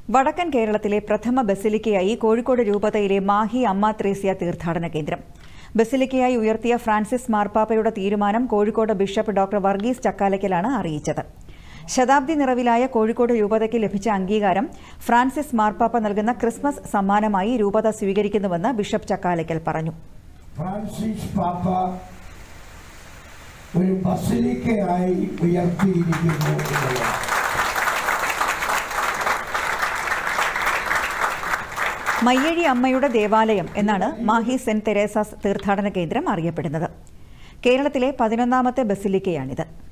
വടക്കൻ കേരളത്തിലെ പ്രഥമ ബസിലിക്കയായി കോഴിക്കോട് രൂപതയിലെ മാഹി അമ്മ ത്രേസ്യ തീർത്ഥാടന കേന്ദ്രം ബസിലിക്കയായി ഉയർത്തിയ ഫ്രാൻസിസ് മാർപ്പാപ്പയുടെ തീരുമാനം കോഴിക്കോട് ബിഷപ്പ് ഡോക്ടർ വർഗീസ് ചക്കാലയ്ക്കലാണ് അറിയിച്ചത് ശതാബ്ദി നിറവിലായ കോഴിക്കോട് രൂപതയ്ക്ക് ലഭിച്ച അംഗീകാരം ഫ്രാൻസിസ് മാർപ്പാപ്പ നൽകുന്ന ക്രിസ്മസ് സമ്മാനമായി രൂപത സ്വീകരിക്കുന്നുവെന്ന് ബിഷപ്പ് ചക്കാലയ്ക്കൽ പറഞ്ഞു ഫ്രാൻസിസ് പാപ്പ ഒരു ബസിലിക്കയായി ഉയർത്തിയിരിക്കുന്നു എന്നുള്ളത് മയ്യഴി അമ്മയുടെ ദേവാലയം എന്നാണ് മാഹി സെന്റ് തെരേസാസ് തീർത്ഥാടന കേന്ദ്രം അറിയപ്പെടുന്നത് കേരളത്തിലെ പതിനൊന്നാമത്തെ ബസിലിക്കയാണിത്